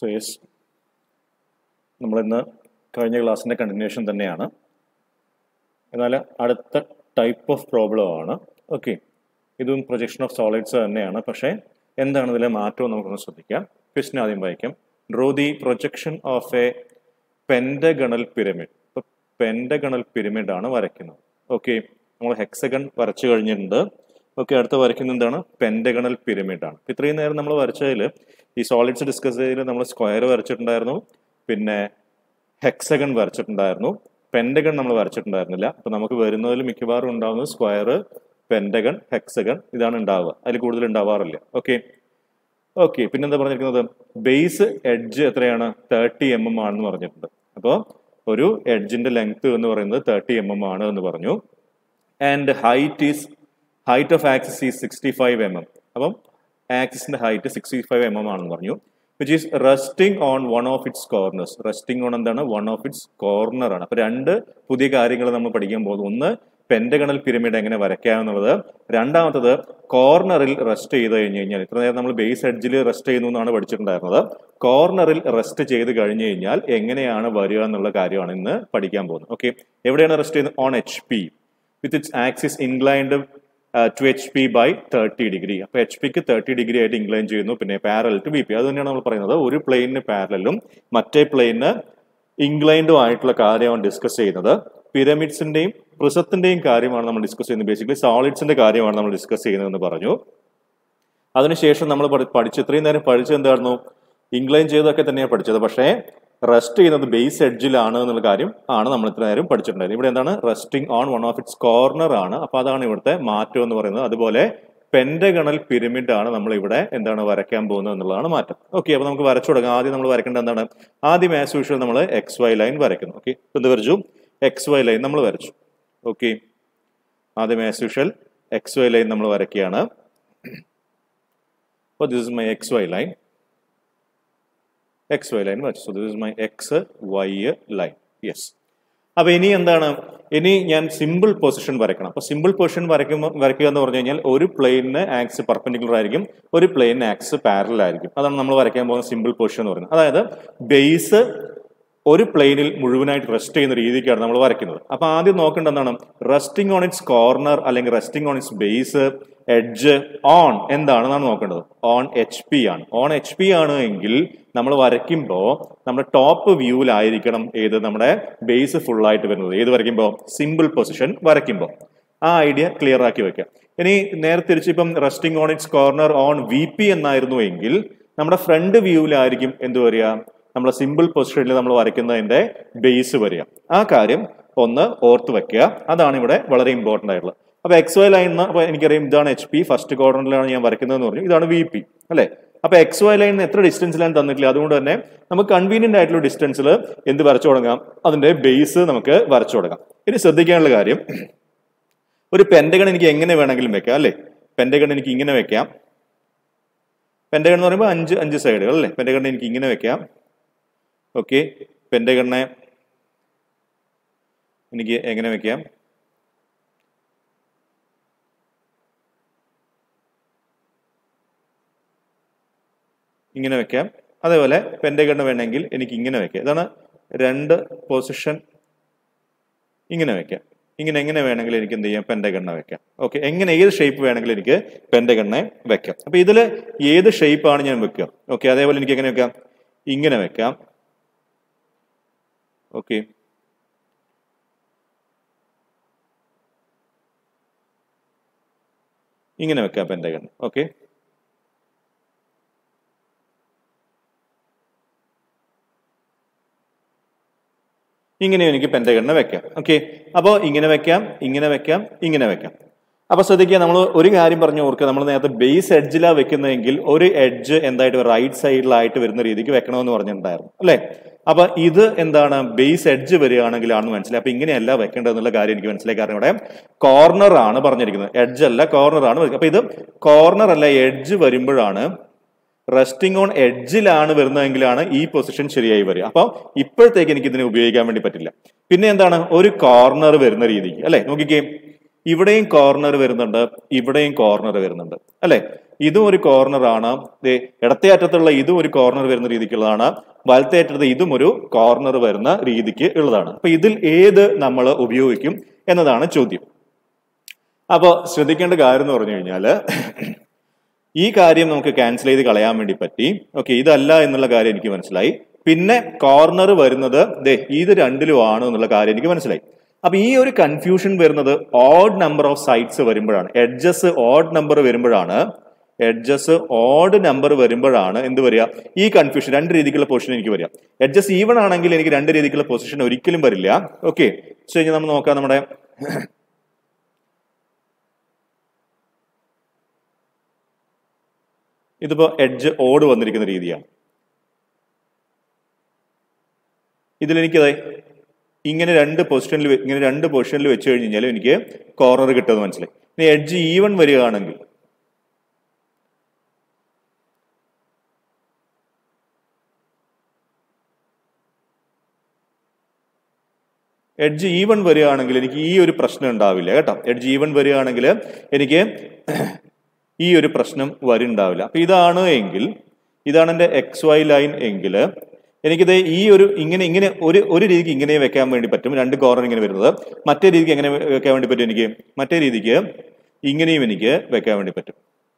So yes നമ്മളിന്ന് കഴിഞ്ഞ ക്ലാസ്സിൻ്റെ കണ്ടിന്യൂഷൻ തന്നെയാണ് എന്നാൽ അടുത്ത ടൈപ്പ് ഓഫ് പ്രോബ്ലം ആണ് ഓക്കെ ഇതും പ്രൊജക്ഷൻ ഓഫ് സോളിഡ്സ് തന്നെയാണ് പക്ഷേ എന്താണ് ഇതിലെ മാറ്റം എന്ന് നമുക്കൊന്ന് ശ്രദ്ധിക്കാം ക്വസ്റ്റിൻ ആദ്യം വായിക്കാം draw the projection of a pentagonal pyramid ഇപ്പോൾ പെൻഡഗണൽ പിരമിഡ് ആണ് വരയ്ക്കുന്നത് ഓക്കെ നമ്മൾ ഹെക്സഗൺ വരച്ചു കഴിഞ്ഞിട്ടുണ്ട് ഓക്കെ അടുത്ത വരയ്ക്കുന്നത് എന്താണ് പെൻഡഗണൽ പിരമിഡ് ആണ് ഇത്രയും നേരം നമ്മൾ വരച്ചതിൽ ഈ സോളിഡ്സ് ഡിസ്കസ് ചെയ്തതിൽ നമ്മൾ സ്ക്വയർ വരച്ചിട്ടുണ്ടായിരുന്നു പിന്നെ ഹെക്സഗൺ വരച്ചിട്ടുണ്ടായിരുന്നു പെൻഡഗൺ നമ്മൾ വരച്ചിട്ടുണ്ടായിരുന്നില്ല അപ്പൊ നമുക്ക് വരുന്നതിൽ മിക്കവാറും ഉണ്ടാവുന്നത് സ്ക്വയർ പെൻഡഗൺ ഹെക്സഗൺ ഇതാണ് ഉണ്ടാവുക അതിൽ കൂടുതൽ ഉണ്ടാവാറില്ല ഓക്കെ ഓക്കെ പിന്നെന്താ പറഞ്ഞിരിക്കുന്നത് ബേസ് എഡ്ജ് എത്രയാണ് തേർട്ടി എം എം ആണെന്ന് പറഞ്ഞിട്ടുണ്ട് അപ്പോൾ ഒരു എഡ്ജിന്റെ ലെങ്ത് എന്ന് പറയുന്നത് തേർട്ടി എം എം ആണ് എന്ന് പറഞ്ഞു and height is height of axis is sixty five M M അപ്പം ആക്സിസിന്റെ height sixty five M M ആണെന്ന് പറഞ്ഞു which is resting on one of its corners resting on എന്താണ് വൺ ഓഫ് ഇറ്റ്സ് കോർണർ ആണ് അപ്പൊ രണ്ട് പുതിയ കാര്യങ്ങൾ നമ്മൾ പഠിക്കാൻ പോകുന്നു ഒന്ന് പെൻഡഗണൽ പിരമിഡ് എങ്ങനെ വരയ്ക്കാം എന്നുള്ളത് രണ്ടാമത്തത് കോർണറിൽ റെസ്റ്റ് ചെയ്ത് കഴിഞ്ഞ് കഴിഞ്ഞാൽ ഇത്ര നേരം നമ്മൾ ബേസ് എഡ്ജിൽ റെസ്റ്റ് ചെയ്യുന്നു എന്നാണ് പഠിച്ചിട്ടുണ്ടായിരുന്നത് കോർണറിൽ റെസ്റ്റ് ചെയ്ത് കഴിഞ്ഞ് കഴിഞ്ഞാൽ എങ്ങനെയാണ് വരിക എന്നുള്ള കാര്യമാണ് ഇന്ന് പഠിക്കാൻ പോകുന്നത് ഓക്കെ എവിടെയാണ് റെസ്റ്റ് ചെയ്യുന്നത് on H P with its axis inclined to H P by thirty degree അപ്പൊ എച്ച് പിക്ക് തേർട്ടി ഡിഗ്രി ആയിട്ട് ഇൻക്ലൈൻ ചെയ്യുന്നു പിന്നെ പാരൽ ടു ബി പി അത് തന്നെയാണ് നമ്മൾ പറയുന്നത് ഒരു പ്ലെയിനിന് പാരലും മറ്റേ പ്ലെയിനിന് ഇൻക്ലൈൻഡും ആയിട്ടുള്ള കാര്യമാണ് ഡിസ്കസ് ചെയ്യുന്നത് പിരമിഡ്സിന്റെയും പ്രിസത്തിന്റെയും കാര്യമാണ് നമ്മൾ ഡിസ്കസ് ചെയ്യുന്നത് ബേസിക്കലി സോളിഡ്സിന്റെ കാര്യമാണ് നമ്മൾ ഡിസ്കസ് ചെയ്യുന്നതെന്ന് പറഞ്ഞു അതിനുശേഷം നമ്മൾ പഠിച്ചു ഇത്രയും നേരം പഠിച്ചത് എന്തായിരുന്നു ഇൻക്ലൈൻ ചെയ്തൊക്കെ തന്നെയാണ് പഠിച്ചത് പക്ഷേ റെസ്റ്റ് ചെയ്യുന്നത് ബേസ് എഡ്ജിലാണ് എന്നുള്ള കാര്യം ആണ് നമ്മൾ ഇത്ര നേരം പഠിച്ചിട്ടുണ്ടായിരുന്നത് ഇവിടെ എന്താണ് resting on one of its corner ആണ് അപ്പൊ അതാണ് ഇവിടുത്തെ മാറ്റം എന്ന് പറയുന്നത് അതുപോലെ പെൻഡഗണൽ പിരമിഡ് ആണ് നമ്മൾ ഇവിടെ എന്താണ് വരയ്ക്കാൻ പോകുന്നത് എന്നുള്ളതാണ് മാറ്റം ഓക്കെ അപ്പൊ നമുക്ക് വരച്ചു തുടങ്ങാം ആദ്യം നമ്മൾ വരയ്ക്കേണ്ടത് എന്താണ് ആദ്യം ആസ് യൂഷ്വൽ നമ്മൾ എക്സ് വൈ ലൈൻ വരയ്ക്കുന്നു ഓക്കെ എന്ത് വരച്ചു എക്സ് വൈ ലൈൻ നമ്മൾ വരച്ചു ഓക്കെ ആദ്യം as usual X Y line നമ്മൾ വരയ്ക്കുകയാണ് അപ്പോൾ this is my X Y line X Y line വരച്ചു so this is my X Y line yes അപ്പൊ ഇനി എന്താണ് ഇനി ഞാൻ സിമ്പിൾ പൊസിഷൻ വരയ്ക്കണം അപ്പൊ സിമ്പിൾ പൊസിഷൻ വരയ്ക്കുമ്പോൾ വരയ്ക്കുക എന്ന് പറഞ്ഞു കഴിഞ്ഞാൽ ഒരു പ്ലെയിനിന് ആക്സ് പെർപെൻഡിക്കുലർ ആയിരിക്കും ഒരു പ്ലെയിനിന് ആക്സ് പാരലൽ ആയിരിക്കും അതാണ് നമ്മൾ വരയ്ക്കാൻ പോകുന്ന സിമ്പിൾ പൊസിഷൻ എന്ന് പറയുന്നത് അതായത് ബേസ് ഒരു പ്ലെയിനിൽ മുഴുവനായിട്ട് റെസ്റ്റ് ചെയ്യുന്ന രീതിക്കാണ് നമ്മൾ വരയ്ക്കുന്നത് അപ്പൊ ആദ്യം നോക്കേണ്ട എന്താണ് റെസ്റ്റിംഗ് ഓൺ ഇറ്റ്സ് കോർണർ അല്ലെങ്കിൽ resting on its base edge on എന്താണെന്നാണ് നോക്കേണ്ടത് ഓൺ എച്ച് പി ആണ് ഓൺ എച്ച് പി ആണ് എങ്കിൽ നമ്മൾ വരയ്ക്കുമ്പോൾ നമ്മുടെ ടോപ്പ് വ്യൂവിലായിരിക്കണം ഏത് നമ്മുടെ ബേസ് ഫുൾ ആയിട്ട് വരുന്നത് ഏത് വരയ്ക്കുമ്പോൾ സിമ്പിൾ പൊസിഷൻ വരയ്ക്കുമ്പോൾ ആ ഐഡിയ ക്ലിയർ ആക്കി വെക്കാം ഇനി നേരെ തിരിച്ച് ഇപ്പം resting on its corner on V P എന്നായിരുന്നു എങ്കിൽ നമ്മുടെ ഫ്രണ്ട് വ്യൂവിലായിരിക്കും എന്ത് വരിക നമ്മളെ സിമ്പിൾ പൊസിഷനിൽ നമ്മൾ വരയ്ക്കുന്നതിന്റെ ബേസ് വരിക ആ കാര്യം ഒന്ന് ഓർത്ത് വെക്കുക അതാണ് ഇവിടെ വളരെ ഇമ്പോർട്ടന്റ് ആയിട്ടുള്ളത് അപ്പൊ എക്സ് വൈ ലൈൻ അപ്പൊ എനിക്കറിയാം ഇതാണ് എച്ച് പി ഫസ്റ്റ് ക്വാർട്ടറിലാണ് ഞാൻ വരയ്ക്കുന്നതെന്ന് പറഞ്ഞു ഇതാണ് വി പി അല്ലെ അപ്പൊ എക്സ് വൈ ലൈനിന് എത്ര ഡിസ്റ്റൻസിലാണ് തന്നിട്ടില്ല അതുകൊണ്ട് തന്നെ നമുക്ക് കൺവീനിയന്റ് ആയിട്ടുള്ള ഡിസ്റ്റൻസിൽ എന്ത് വരച്ചു തുടങ്ങാം അതിന്റെ ബേസ് നമുക്ക് വരച്ചു തുടങ്ങാം ഇനി ശ്രദ്ധിക്കാനുള്ള കാര്യം ഒരു പെൻഡഗൺ എനിക്ക് എങ്ങനെ വേണമെങ്കിലും വെക്കാം അല്ലെ പെൻഡഗൺ എനിക്ക് ഇങ്ങനെ വെക്കാം പെൻഡഗൺ എന്ന് പറയുമ്പോൾ അഞ്ച് അഞ്ച് സൈഡുകൾ അല്ലേ പെൻഡഗൺ എനിക്ക് ഇങ്ങനെ വെക്കാം ഓക്കെ പെൻഡഗണ്ണെ എനിക്ക് എങ്ങനെ വെക്കാം ഇങ്ങനെ വെക്കാം അതേപോലെ പെൻഡഗണ്ണ വേണമെങ്കിൽ എനിക്ക് ഇങ്ങനെ വെക്കാം ഇതാണ് രണ്ട് പൊസിഷൻ ഇങ്ങനെ വെക്കാം ഇങ്ങനെ എങ്ങനെ വേണമെങ്കിലും എനിക്ക് എന്ത് ചെയ്യാം പെൻഡഗണ്ണ വെക്കാം ഓക്കെ എങ്ങനെ ഏത് ഷേപ്പ് വേണമെങ്കിലും എനിക്ക് പെൻഡഗണ്ണ വെക്കാം അപ്പൊ ഇതിൽ ഏത് ഷേപ്പാണ് ഞാൻ വെക്കുക ഓക്കെ അതേപോലെ എനിക്ക് എങ്ങനെ വെക്കാം ഇങ്ങനെ വെക്കാം ഓക്കെ ഇങ്ങനെ വെക്കാം പെൻഡഗൺ ഓക്കെ ഇങ്ങനെ എനിക്ക് പെൻഡഗണിനെ വെക്കാം ഓക്കെ അപ്പോൾ ഇങ്ങനെ വെക്കാം ഇങ്ങനെ വെക്കാം ഇങ്ങനെ വെക്കാം അപ്പൊ ശ്രദ്ധിക്കുക നമ്മൾ ഒരു കാര്യം പറഞ്ഞു ഓർക്കുക നമ്മൾ നേരത്തെ ബേസ് എഡ്ജിലാണ് വെക്കുന്നതെങ്കിൽ ഒരു എഡ്ജ് എന്തായിട്ട് റൈറ്റ് സൈഡിലായിട്ട് വരുന്ന രീതിക്ക് വെക്കണമെന്ന് പറഞ്ഞിട്ടുണ്ടായിരുന്നു അല്ലെ അപ്പൊ ഇത് എന്താണ് ബേസ് എഡ്ജ് വരികയാണെങ്കിലാണെന്ന് മനസ്സിലായി അപ്പൊ ഇങ്ങനെയല്ല വെക്കേണ്ടതെന്നുള്ള കാര്യം എനിക്ക് മനസ്സിലായി കാരണം ഇവിടെ കോർണർ ആണ് പറഞ്ഞിരിക്കുന്നത് എഡ്ജ് അല്ല കോർണർ ആണ് അപ്പൊ ഇത് കോർണർ അല്ല എഡ്ജ് വരുമ്പോഴാണ് റെസ്റ്റിംഗ് ഓൺ എഡ്ജിലാണ് വരുന്നതെങ്കിലാണ് ഈ പൊസിഷൻ ശരിയായി വരിക അപ്പോൾ ഇപ്പോഴത്തേക്ക് എനിക്ക് ഇതിനെ ഉപയോഗിക്കാൻ വേണ്ടി പറ്റില്ല പിന്നെ എന്താണ് ഒരു കോർണർ വരുന്ന രീതിക്ക് അല്ലെ നോക്കിക്കേ ഇവിടെയും കോർണർ വരുന്നുണ്ട് ഇവിടെയും കോർണർ വരുന്നുണ്ട് അല്ലെ ഇതും ഒരു കോർണർ ആണ് ദേ ഇടത്തെ അറ്റത്തുള്ള ഇതും ഒരു കോർണർ വരുന്ന രീതിക്കുള്ളതാണ് വലത്തെ അറ്റത്ത് ഇതും ഒരു കോർണർ വരുന്ന രീതിക്ക് ഉള്ളതാണ് അപ്പൊ ഇതിൽ ഏത് നമ്മൾ ഉപയോഗിക്കും എന്നതാണ് ചോദ്യം അപ്പോൾ ശ്രദ്ധിക്കേണ്ട കാര്യം എന്ന് പറഞ്ഞു കഴിഞ്ഞാല് ഈ കാര്യം നമുക്ക് ക്യാൻസൽ ചെയ്ത് കളയാൻ വേണ്ടി പറ്റി ഓക്കെ ഇതല്ല എന്നുള്ള കാര്യം എനിക്ക് മനസ്സിലായി പിന്നെ കോർണർ വരുന്നത് ദേ ഇത് രണ്ടിലും ആണ് എന്നുള്ള കാര്യം എനിക്ക് മനസ്സിലായി അപ്പൊ ഈ ഒരു കൺഫ്യൂഷൻ വരുന്നത് ഓഡ് നമ്പർ ഓഫ് സൈറ്റ്സ് വരുമ്പോഴാണ് എഡ്ജസ് ഓഡ് നമ്പർ വരുമ്പോഴാണ് എഡ്ജസ് ഓഡ് നമ്പർ വരുമ്പോഴാണ് എന്ത് വരിക ഈ കൺഫ്യൂഷൻ രണ്ട് രീതിക്കുള്ള പൊസിഷൻ എനിക്ക് വരിക എഡ്ജസ് ഈവൺ ആണെങ്കിൽ എനിക്ക് രണ്ട് രീതിക്കുള്ള പൊസിഷൻ ഒരിക്കലും വരില്ല ഓക്കെ ശരി നമ്മൾ നോക്കാം നമ്മുടെ ഇതിപ്പോ എഡ്ജ് ഓട് വന്നിരിക്കുന്ന രീതിയാണ് ഇതിലെനിക്കത് ഇങ്ങനെ രണ്ട് പൊസിഷനിൽ ഇങ്ങനെ രണ്ട് പൊസിഷനിൽ വെച്ച് കഴിഞ്ഞ് കഴിഞ്ഞാൽ എനിക്ക് കോർണർ കിട്ടുമെന്ന് മനസ്സിലായി ഇനി എഡ്ജ് ഈവൺ വരികയാണെങ്കിൽ എഡ്ജ് ഈവൺ വരികയാണെങ്കിൽ എനിക്ക് ഈ ഒരു പ്രശ്നം ഉണ്ടാവില്ല കേട്ടോ എഡ്ജ് ഈവൺ വരികയാണെങ്കിൽ എനിക്ക് ഈ ഒരു പ്രശ്നം വരുന്നുണ്ടാവില്ല അപ്പൊ ഇതാണ് എങ്കിൽ ഇതാണ് എൻ്റെ എക്സ് വൈ ലൈൻ എങ്കിൽ എനിക്കിത് ഈ ഒരു ഇങ്ങനെ ഇങ്ങനെ ഒരു ഒരു രീതിക്ക് ഇങ്ങനെ വെക്കാൻ വേണ്ടി പറ്റും രണ്ട് കോർണർ ഇങ്ങനെ വരുന്നത് മറ്റേ രീതിക്ക് എങ്ങനെ വെക്കാൻ വേണ്ടി പറ്റും എനിക്ക് മറ്റേ രീതിക്ക് ഇങ്ങനെയും എനിക്ക് വെക്കാൻ വേണ്ടി പറ്റും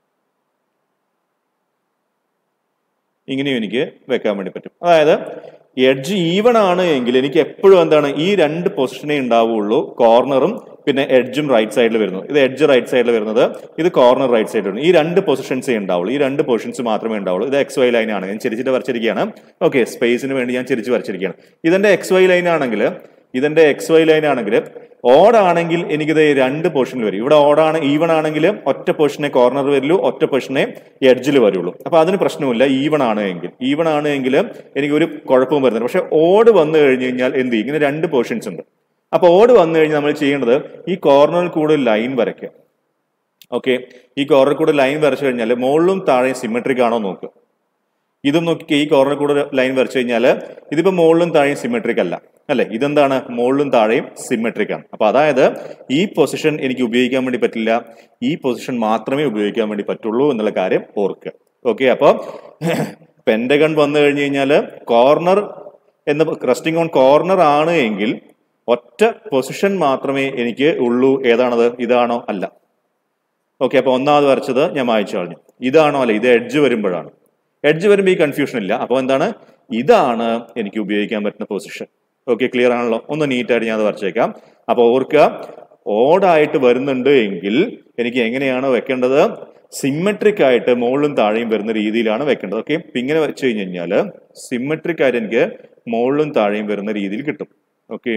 ഇങ്ങനെയും എനിക്ക് വെക്കാൻ വേണ്ടി പറ്റും അതായത് എഡ്ജ് ഈവൺ ആണ് എങ്കിൽ എനിക്ക് എപ്പോഴും എന്താണ് ഈ രണ്ട് പൊസിഷനേ ഉണ്ടാവുള്ളൂ കോർണറും പിന്നെ എഡ്ജും റൈറ്റ് സൈഡിൽ വരുന്നത് ഇത് എഡ്ജ് റൈറ്റ് സൈഡിൽ വരുന്നത് ഇത് കോർണർ റൈറ്റ് സൈഡിൽ വരുന്നത് ഈ രണ്ട് പൊസിഷൻസേ ഉണ്ടാവുള്ളൂ ഈ രണ്ട് പൊസിഷൻസ് മാത്രമേ ഉണ്ടാവുള്ളൂ ഇത് എക്സ് വൈ ലൈൻ ആണ് ഞാൻ ചിരിച്ചിട്ട് വരച്ചിരിക്കുകയാണ് ഓക്കെ സ്പേസിന് വേണ്ടി ഞാൻ ചിരിച്ച് വരച്ചിരിക്കുകയാണ് ഇതെന്റെ എക്സ് വൈ ലൈൻ ആണെങ്കിൽ ഇതെന്റെ എക്സ് വൈ ലൈൻ ആണെങ്കിൽ ഓഡ് ആണെങ്കിൽ എനിക്കിത് രണ്ട് പോർഷനിൽ വരും ഇവിടെ ഓടാണ് ഈവൺ ആണെങ്കിൽ ഒറ്റ പൊസിഷനെ കോർണർ വരുള്ളൂ ഒറ്റ പൊസിഷനെ എഡ്ജിൽ വരുള്ളൂ അപ്പൊ അതിന് പ്രശ്നമില്ല ഈവൺ ആണ് എങ്കിൽ ഈവൺ ആണ് എങ്കിൽ എനിക്ക് ഒരു കുഴപ്പവും വരുന്നില്ല പക്ഷെ ഓഡ് വന്നു കഴിഞ്ഞ് കഴിഞ്ഞാൽ എന്ത് ചെയ്യും ഇങ്ങനെ രണ്ട് പോർഷൻസ് ഉണ്ട് അപ്പൊ ഓഡ് വന്നു കഴിഞ്ഞാൽ നമ്മൾ ചെയ്യേണ്ടത് ഈ കോർണറിൽ കൂടെ ലൈൻ വരയ്ക്കുക ഓക്കെ ഈ കോർണറിൽ കൂടെ ലൈൻ വരച്ചു കഴിഞ്ഞാൽ മുകളിലും താഴെയും സിമെട്രിക് ആണോ നോക്കുക ഇതും നോക്കി ഈ കോർണർ കൂടെ ലൈൻ വരച്ചു കഴിഞ്ഞാൽ ഇതിപ്പോ മുകളിലും താഴെയും സിമെട്രിക് അല്ല അല്ലെ ഇതെന്താണ് മുകളിലും താഴെയും സിമെട്രിക് ആണ് അപ്പൊ അതായത് ഈ പൊസിഷൻ എനിക്ക് ഉപയോഗിക്കാൻ വേണ്ടി പറ്റില്ല ഈ പൊസിഷൻ മാത്രമേ ഉപയോഗിക്കാൻ വേണ്ടി പറ്റുള്ളൂ എന്നുള്ള കാര്യം ഓർക്കുക ഓക്കെ അപ്പൊ പെൻഡഗൺ വന്നു കഴിഞ്ഞു കഴിഞ്ഞാൽ കോർണർ എന്ന് റെസ്റ്റിംഗ് ഓൺ കോർണർ ആണ് എങ്കിൽ ഒറ്റ പൊസിഷൻ മാത്രമേ എനിക്ക് ഉള്ളൂ ഏതാണത് ഇതാണോ അല്ല ഓക്കെ അപ്പൊ ഒന്നാമത് വരച്ചത് ഞാൻ വായിച്ചു കളഞ്ഞു ഇതാണോ അല്ല ഇത് എഡ്ജ് വരുമ്പോഴാണ് എഡ്ജ് വരുമ്പോൾ ഈ കൺഫ്യൂഷൻ ഇല്ല അപ്പോൾ എന്താണ് ഇതാണ് എനിക്ക് ഉപയോഗിക്കാൻ പറ്റുന്ന പൊസിഷൻ ഓക്കെ ക്ലിയർ ആണല്ലോ ഒന്ന് നീറ്റായിട്ട് ഞാൻ അത് വരച്ചേക്കാം അപ്പോൾ ഓർക്കുക ഓടായിട്ട് വരുന്നുണ്ട് എങ്കിൽ എനിക്ക് എങ്ങനെയാണ് വെക്കേണ്ടത് സിമ്മട്രിക് ആയിട്ട് മുകളിലും താഴെയും വരുന്ന രീതിയിലാണ് വെക്കേണ്ടത് ഓക്കെ ഇങ്ങനെ വെച്ച് കഴിഞ്ഞ് കഴിഞ്ഞാൽ സിമ്മട്രിക് ആയിട്ട് എനിക്ക് മുകളിലും താഴെയും വരുന്ന രീതിയിൽ കിട്ടും ഓക്കെ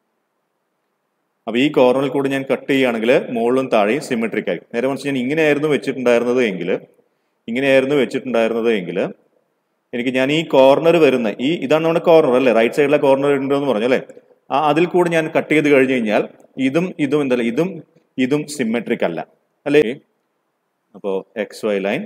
അപ്പൊ ഈ കോർണറിൽ കൂടി ഞാൻ കട്ട് ചെയ്യുകയാണെങ്കിൽ മുകളിലും താഴെയും സിമെട്രിക് ആയിരിക്കും നേരെ മറിച്ച് ഞാൻ ഇങ്ങനെയായിരുന്നു വെച്ചിട്ടുണ്ടായിരുന്നത് എങ്കിൽ ഇങ്ങനെയായിരുന്നു വെച്ചിട്ടുണ്ടായിരുന്നത് എങ്കിൽ എനിക്ക് ഞാൻ ഈ കോർണർ വരുന്ന ഈ ഇതാണ് നമ്മുടെ കോർണർ അല്ലേ റൈറ്റ് സൈഡിലെ കോർണർ ഉണ്ടെന്ന് പറഞ്ഞു അല്ലേ ആ അതിൽ കൂടി ഞാൻ കട്ട് ചെയ്ത് കഴിഞ്ഞ് കഴിഞ്ഞാൽ ഇതും ഇതും എന്തല്ല ഇതും ഇതും സിമെട്രിക് അല്ല അല്ലേ അപ്പോൾ എക്സ് വൈ ലൈൻ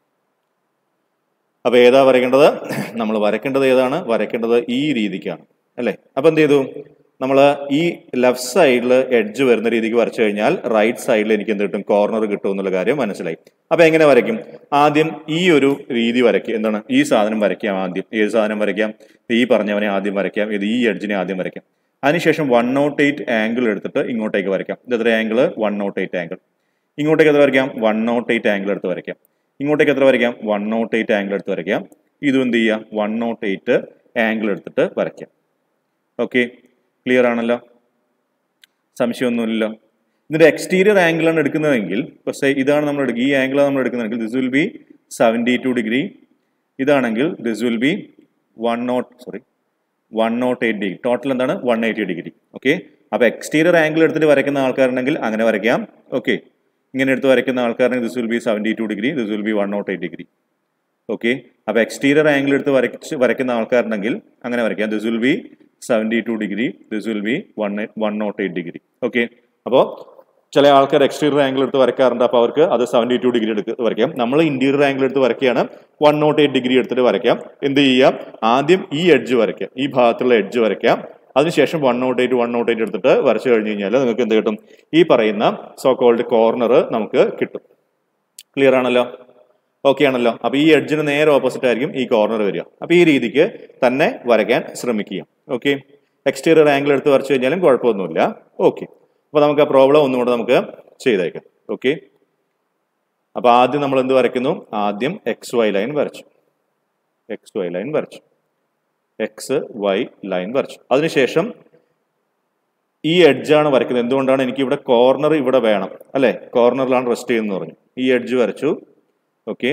അപ്പൊ ഏതാ വരയ്ക്കേണ്ടത് നമ്മൾ വരയ്ക്കേണ്ടത് ഏതാണ് വരയ്ക്കേണ്ടത് ഈ രീതിക്കാണ് അല്ലേ അപ്പൊ എന്ത് ചെയ്തു നമ്മൾ ഈ ലെഫ്റ്റ് സൈഡിൽ എഡ്ജ് വരുന്ന രീതിക്ക് വരച്ചു കഴിഞ്ഞാൽ റൈറ്റ് സൈഡിൽ എനിക്ക് എന്ത് കിട്ടും കോർണർ കിട്ടും എന്നുള്ള കാര്യം മനസ്സിലായി അപ്പൊ എങ്ങനെ വരയ്ക്കും ആദ്യം ഈ ഒരു രീതി വരയ്ക്കുക എന്താണ് ഈ സാധനം വരയ്ക്കാം ആദ്യം ഏത് സാധനം വരയ്ക്കാം ഈ പറഞ്ഞവനെ ആദ്യം വരയ്ക്കാം ഇത് ഈ എഡ്ജിനെ ആദ്യം വരയ്ക്കാം അതിനുശേഷം വൺ നോട്ട് എയ്റ്റ് ആംഗിൾ എടുത്തിട്ട് ഇങ്ങോട്ടേക്ക് വരയ്ക്കാം ഇത് എത്ര angle one nought eight angle ഇങ്ങോട്ടേക്ക് എത്ര വരയ്ക്കാം വൺ നോട്ട് എയ്റ്റ് ആംഗിൾ എടുത്ത് വരയ്ക്കാം ഇങ്ങോട്ടേക്ക് എത്ര വരയ്ക്കാം വൺ നോട്ട് എയ്റ്റ് ആംഗിൾ എടുത്ത് വരയ്ക്കാം ഇതും എന്ത് ചെയ്യുക വൺ നോട്ട് എയ്റ്റ് ആംഗിൾ എടുത്തിട്ട് വരയ്ക്കാം ഓക്കെ ക്ലിയർ ആണല്ലോ സംശയമൊന്നുമില്ലല്ലോ ഇതിന്റെ എക്സ്റ്റീരിയർ ആംഗിൾ ആണ് എടുക്കുന്നതെങ്കിൽ പക്ഷേ ഇതാണ് നമ്മൾ എടുക്കുക ഈ ആംഗിൾ നമ്മൾ എടുക്കുന്നതെങ്കിൽ this will be seventy two degree ഇതാണെങ്കിൽ this will be one nought sorry one nought eight degree total എന്താണ് വൺ എയ്റ്റി ഡിഗ്രി ഓക്കെ അപ്പോൾ എക്സ്റ്റീരിയർ ആംഗിൾ എടുത്തിട്ട് വരയ്ക്കുന്ന ആൾക്കാരുണ്ടെങ്കിൽ അങ്ങനെ വരയ്ക്കാം ഓക്കെ ഇങ്ങനെ എടുത്ത് വരയ്ക്കുന്ന ആൾക്കാരുണ്ടെങ്കിൽ this will be seventy two degree this will be one nought eight degree okay അപ്പോൾ എക്സ്റ്റീരിയർ ആംഗിൾ എടുത്ത് വരച്ച് വരയ്ക്കുന്ന ആൾക്കാരുണ്ടെങ്കിൽ അങ്ങനെ വരയ്ക്കാം this will be seventy two degree this will be one one nought eight degree okay അപ്പോൾ ചില ആൾക്കാർ എക്സ്റ്റീരിയർ ആംഗിൾ എടുത്ത് വരയ്ക്കാറുണ്ട് അപ്പോൾ അവർക്ക് അത് സെവൻറ്റി ടു ഡിഗ്രി എടുത്ത് വരയ്ക്കാം നമ്മൾ ഇന്റീരിയർ ആംഗിൾ എടുത്ത് വരയ്ക്കുകയാണ് വൺ നോട്ട് എയ്റ്റ് ഡിഗ്രി എടുത്തിട്ട് വരയ്ക്കാം എന്ത് ചെയ്യാം ആദ്യം ഈ എഡ്ജ് വരയ്ക്കാം ഈ ഭാഗത്തുള്ള എഡ്ജ് വരയ്ക്കാം അതിനുശേഷം one nought eight one nought eight എടുത്തിട്ട് വരച്ചു കഴിഞ്ഞ് കഴിഞ്ഞാൽ നിങ്ങൾക്ക് എന്ത് കിട്ടും ഈ പറയുന്ന സോ കോൾഡ് കോർണർ നമുക്ക് കിട്ടും ക്ലിയർ ആണല്ലോ ഓക്കെ ആണല്ലോ അപ്പൊ ഈ എഡ്ജിന് നേരെ ഓപ്പോസിറ്റ് ആയിരിക്കും ഈ കോർണർ വരിക അപ്പൊ ഈ രീതിക്ക് തന്നെ വരയ്ക്കാൻ ശ്രമിക്കുക ഓക്കെ എക്സ്റ്റീരിയർ ആംഗിൾ എടുത്ത് വരച്ചു കഴിഞ്ഞാലും കുഴപ്പമൊന്നുമില്ല ഓക്കെ അപ്പൊ നമുക്ക് ആ പ്രോബ്ലം ഒന്നുകൂടെ നമുക്ക് ചെയ്തേക്കാം ഓക്കെ അപ്പൊ ആദ്യം നമ്മൾ എന്ത് വരയ്ക്കുന്നു ആദ്യം എക്സ് വൈ ലൈൻ വരച്ചു എക്സ് വൈ ലൈൻ വരച്ചു എക്സ് വൈ ലൈൻ വരച്ചു അതിനുശേഷം ഈ എഡ്ജാണ് വരയ്ക്കുന്നത് എന്തുകൊണ്ടാണ് എനിക്ക് ഇവിടെ കോർണർ ഇവിടെ വേണം അല്ലെ കോർണറിലാണ് റെസ്റ്റ് ചെയ്യുന്നത് പറഞ്ഞു ഈ എഡ്ജ് വരച്ചു ഓക്കെ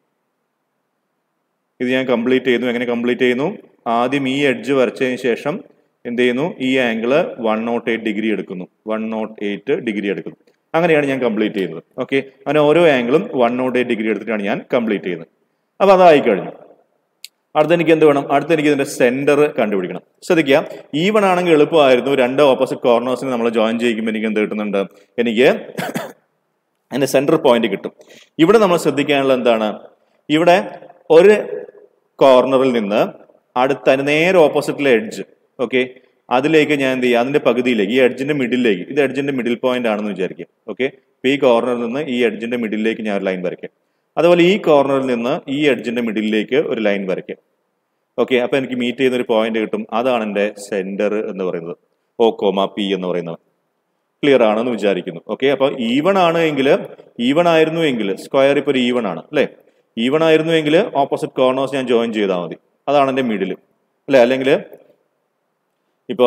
ഇത് ഞാൻ കംപ്ലീറ്റ് ചെയ്യുന്നു എങ്ങനെ കംപ്ലീറ്റ് ചെയ്യുന്നു ആദ്യം ഈ എഡ്ജ് വരച്ചതിന് ശേഷം എന്ത് ചെയ്യുന്നു ഈ angle one nought eight degree എടുക്കുന്നു വൺ നോട്ട് എയ്റ്റ് ഡിഗ്രി എടുക്കുന്നു അങ്ങനെയാണ് ഞാൻ കംപ്ലീറ്റ് ചെയ്യുന്നത് ഓക്കെ അങ്ങനെ ഓരോ ആംഗിളും വൺ നോട്ട് എയ്റ്റ് ഡിഗ്രി എടുത്തിട്ടാണ് ഞാൻ കംപ്ലീറ്റ് ചെയ്യുന്നത് അപ്പോൾ അതായി കഴിഞ്ഞു അടുത്ത എനിക്ക് എന്ത് വേണം അടുത്ത എനിക്ക് ഇതിന്റെ സെന്റർ കണ്ടുപിടിക്കണം ശ്രദ്ധിക്കുക ഈവൺ ആണെങ്കിൽ എളുപ്പമായിരുന്നു രണ്ട് ഓപ്പോസിറ്റ് കോർണേഴ്സിന് നമ്മൾ ജോയിൻ ചെയ്യിക്കുമ്പോൾ എനിക്ക് എന്ത് കിട്ടുന്നുണ്ട് എനിക്ക് അതിന്റെ സെന്റർ പോയിന്റ് കിട്ടും ഇവിടെ നമ്മൾ ശ്രദ്ധിക്കാനുള്ള എന്താണ് ഇവിടെ ഒരു കോർണറിൽ നിന്ന് അടുത്ത അതിന് നേരെ ഓപ്പോസിറ്റിലെ എഡ്ജ് ഓക്കെ അതിലേക്ക് ഞാൻ എന്ത് ചെയ്യുക അതിന്റെ പകുതിയിലേക്ക് ഈ എഡ്ജിന്റെ മിഡിലേക്ക് ഇത് എഡ്ജിന്റെ മിഡിൽ പോയിന്റ് ആണെന്ന് വിചാരിക്കുക ഓക്കെ അപ്പൊ ഈ കോർണറിൽ നിന്ന് ഈ എഡ്ജിന്റെ മിഡിലേക്ക് ഞാൻ ഒരു ലൈൻ വരയ്ക്കാം അതുപോലെ ഈ കോർണറിൽ നിന്ന് ഈ എഡ്ജിന്റെ മിഡിലേക്ക് ഒരു ലൈൻ വരയ്ക്കാം ഓക്കെ അപ്പൊ എനിക്ക് മീറ്റ് ചെയ്യുന്ന ഒരു പോയിന്റ് കിട്ടും അതാണ് എന്റെ സെന്റർ എന്ന് പറയുന്നത് ഓ കോമ പി എന്ന് പറയുന്നത് ക്ലിയർ ആണെന്ന് വിചാരിക്കുന്നു ഓക്കെ അപ്പൊ ഈവൺ ആണ് എങ്കിൽ ഈവൺ ആയിരുന്നു എങ്കിൽ സ്ക്വയർ ഇപ്പൊ ഒരു ഈവൺ ആണ് അല്ലെ ഈവൺ ആയിരുന്നു എങ്കിൽ ഓപ്പോസിറ്റ് കോർണേഴ്സ് ഞാൻ ജോയിൻ ചെയ്താൽ മതി അതാണ് എന്റെ മിഡിൽ അല്ലെ അല്ലെങ്കിൽ ഇപ്പോ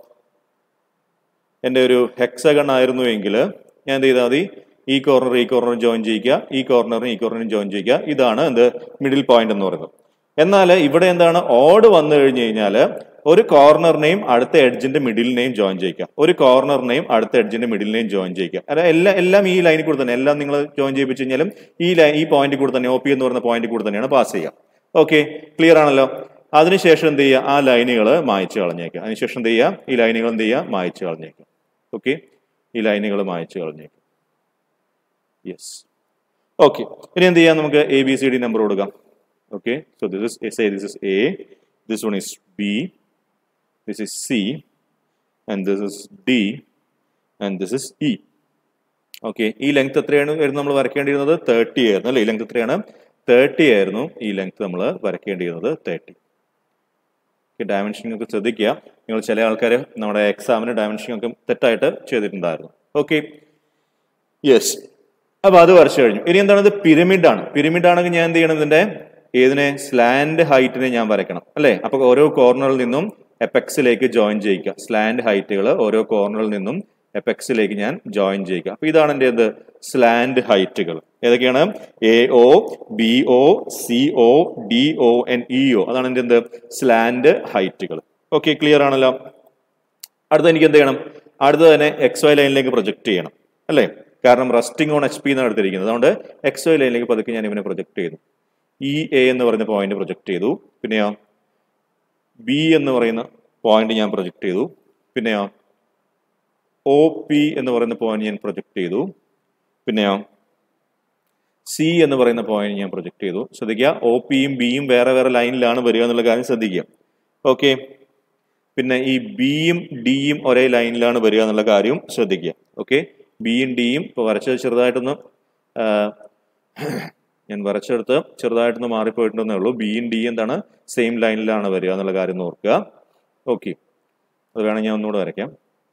എന്റെ ഒരു ഹെക്സഗൺ ആയിരുന്നു എങ്കിൽ ഞാൻ എന്ത് ചെയ്താൽ മതി ഈ കോർണർ ഈ കോർണർ ജോയിൻ ചെയ്യിക്കുക ഈ കോർണറിന് ഈ കോർണറിന് ജോയിൻ ചെയ്യുക ഇതാണ് എന്ത് മിഡിൽ പോയിന്റ് എന്ന് പറയുന്നത് എന്നാൽ ഇവിടെ എന്താണ് ഓഡ് വന്നു കഴിഞ്ഞു കഴിഞ്ഞാൽ ഒരു കോർണറിനെയും അടുത്ത എഡ്ജിന്റെ മിഡിലിനെയും ജോയിൻ ചെയ്യിക്കുക ഒരു കോർണറിനെയും അടുത്ത എഡ്ജിന്റെ മിഡിലിനെയും ജോയിൻ ചെയ്യിക്കുക അതായത് എല്ലാം എല്ലാം ഈ ലൈനിൽ കൂടെ തന്നെ എല്ലാം നിങ്ങൾ ജോയിൻ ചെയ്യിപ്പിച്ച് കഴിഞ്ഞാലും ഈ ലൈൻ ഈ പോയിന്റ് കൂടെ തന്നെ ഒ പി എന്ന് പറയുന്ന പോയിന്റ് കൂടെ തന്നെയാണ് പാസ് ചെയ്യുക ഓക്കെ ക്ലിയർ ആണല്ലോ അതിനുശേഷം എന്ത് ചെയ്യുക ആ ലൈനുകൾ മായച്ചു കളഞ്ഞേക്കുക അതിനുശേഷം എന്ത് ചെയ്യുക ഈ ലൈനുകൾ എന്ത് ചെയ്യുക മായച്ചു കളഞ്ഞേക്കുക ഓക്കെ ഈ ലൈനുകൾ മായച്ചു കളഞ്ഞേക്കുക യെസ് ഓക്കെ ഇനി എന്ത് ചെയ്യാം നമുക്ക് A B C D number കൊടുക്കാം okay so this is A this is A this one is B this is C and this is D and this is E okay ഈ length എത്രയാണ് വരുന്നത് നമ്മൾ വരയ്ക്കേണ്ടിയിരുന്നത് thirty ആയിരുന്നു അല്ലേ ഈ length എത്രയാണ് thirty ആയിരുന്നു ഈ ലെങ്ത് നമ്മൾ വരയ്ക്കേണ്ടിയിരുന്നത് തേർട്ടി ഡയമെൻഷനിങ് ഒക്കെ ശ്രദ്ധിക്കുക നിങ്ങൾ ചില ആൾക്കാർ നമ്മുടെ എക്സാമിന് ഡയമെൻഷനിങ് ഒക്കെ തെറ്റായിട്ട് ചെയ്തിട്ടുണ്ടായിരുന്നു ഓക്കെ യെസ് അപ്പൊ അത് വരച്ചു കഴിഞ്ഞു ഇനി എന്താണ് ഇത് പിരമിഡ് ആണ് പിരമിഡ് ആണെങ്കിൽ ഞാൻ എന്ത് ചെയ്യണം ഇതിന്റെ ഏതിനെ സ്ലാൻഡ് ഹൈറ്റിനെ ഞാൻ വരയ്ക്കണം അല്ലെ അപ്പൊ ഓരോ കോർണറിൽ നിന്നും എപെക്സിലേക്ക് ജോയിൻ ചെയ്യിക്കുക സ്ലാൻഡ് ഹൈറ്റുകൾ ഓരോ കോർണറിൽ നിന്നും എപെക്സിലേക്ക് ഞാൻ ജോയിൻ ചെയ്യുക അപ്പൊ ഇതാണ് എൻ്റെ എന്ത് സ്ലാൻഡ് ഹൈറ്റുകൾ ഏതൊക്കെയാണ് A O B O C O D O and E O അതാണ് എൻ്റെ എന്ത് സ്ലാൻഡ് ഹൈറ്റുകൾ ഓക്കെ ക്ലിയർ ആണല്ലോ അടുത്ത എനിക്ക് എന്ത് ചെയ്യണം അടുത്ത തന്നെ എക്സ് വൈ ലൈനിലേക്ക് പ്രൊജക്ട് ചെയ്യണം അല്ലേ കാരണം റസ്റ്റിംഗ് ഓൺ എച്ച് പി എന്നാണ് എടുത്തിരിക്കുന്നത് അതുകൊണ്ട് എക്സ് വൈ ലൈനിലേക്ക് പതുക്കെ ഞാൻ ഇവനെ പ്രൊജക്ട് ചെയ്തു ഇ എ എന്ന് പറയുന്ന പോയിന്റ് പ്രൊജക്ട് ചെയ്തു പിന്നെയോ ബി എന്ന് പറയുന്ന പോയിന്റ് ഞാൻ പ്രൊജക്ട് ചെയ്തു പിന്നെയോ ഒ പി എന്ന് പറയുന്ന പോയിന്റ് ഞാൻ പ്രൊജക്ട് ചെയ്തു പിന്നെയോ സി എന്ന് പറയുന്ന പോയിന്റ് ഞാൻ പ്രൊജക്ട് ചെയ്തു ശ്രദ്ധിക്കുക ഒ പിയും ബിയും വേറെ വേറെ ലൈനിലാണ് വരിക എന്നുള്ള കാര്യം ശ്രദ്ധിക്കുക ഓക്കെ പിന്നെ ഈ ബിയും ഡിയും ഒരേ ലൈനിലാണ് വരിക എന്നുള്ള കാര്യവും ശ്രദ്ധിക്കുക ഓക്കെ ബിയും ഡിയും ഇപ്പോൾ വരച്ചത് ചെറുതായിട്ടൊന്ന് ആ, ഞാൻ വരച്ചെടുത്ത് ചെറുതായിട്ടൊന്ന് മാറിപ്പോയിട്ടുണ്ടെന്നേ ഉള്ളൂ ബിയും ഡിയും എന്താണ് സെയിം ലൈനിലാണ് വരിക എന്നുള്ള കാര്യം ഒന്ന് ഓർക്കുക ഓക്കെ അത് വേണമെങ്കിൽ ഞാൻ ഒന്നുകൂടെ വരയ്ക്കാം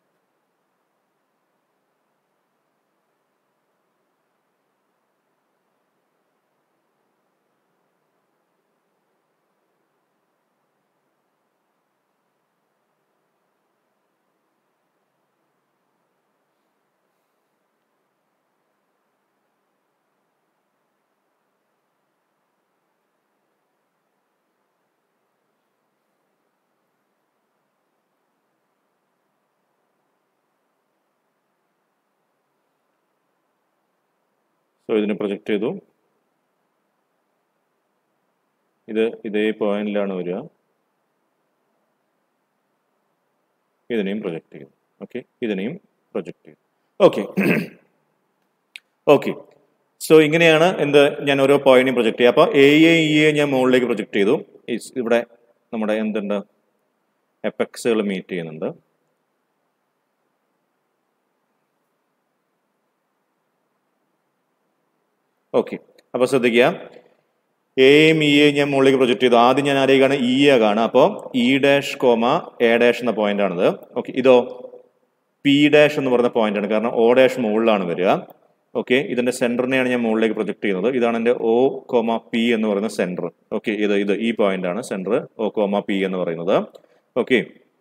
സോ ഇതിനെ പ്രൊജക്റ്റ് ചെയ്തു ഇത് ഇതേ പോയിന്റിലാണ് വരിക ഇതിനെയും പ്രൊജക്റ്റ് ചെയ്തു ഓക്കെ ഇതിനെയും പ്രൊജക്റ്റ് ചെയ്തു ഓക്കെ ഓക്കെ സോ ഇങ്ങനെയാണ് എന്ത് ഞാൻ ഓരോ പോയിന്റും പ്രൊജക്ട് ചെയ്യുക അപ്പോൾ എ എ ഇ എ ഞാൻ മുകളിലേക്ക് പ്രൊജക്ട് ചെയ്തു ഇസ് ഇവിടെ നമ്മുടെ എന്തുണ്ട് എപ്പക്സുകൾ മീറ്റ് ചെയ്യുന്നുണ്ട് ഓക്കെ അപ്പോൾ ശ്രദ്ധിക്കുക എയും ഇയും ഞാൻ മുകളിലേക്ക് പ്രൊജക്ട് ചെയ്തു ആദ്യം ഞാൻ ആരെയാണ് ഇ എ കാണാം അപ്പോൾ E dash comma A dash എന്ന പോയിന്റ് ആണിത് ഓക്കെ ഇതോ പി ഡാഷ് എന്ന് പറയുന്ന പോയിന്റ് ആണ് കാരണം ഒ ഡാഷ് മുകളിലാണ് വരിക ഓക്കെ ഇതിന്റെ സെന്ററിനെയാണ് ഞാൻ മുകളിലേക്ക് പ്രൊജക്ട് ചെയ്യുന്നത് ഇതാണ് എൻ്റെ ഒ കോമ പി എന്ന് പറയുന്ന സെന്റർ ഓക്കെ ഇത് ഇത് ഈ പോയിന്റ് ആണ് സെന്റർ ഒ കോമ പി എന്ന് പറയുന്നത് ഓക്കെ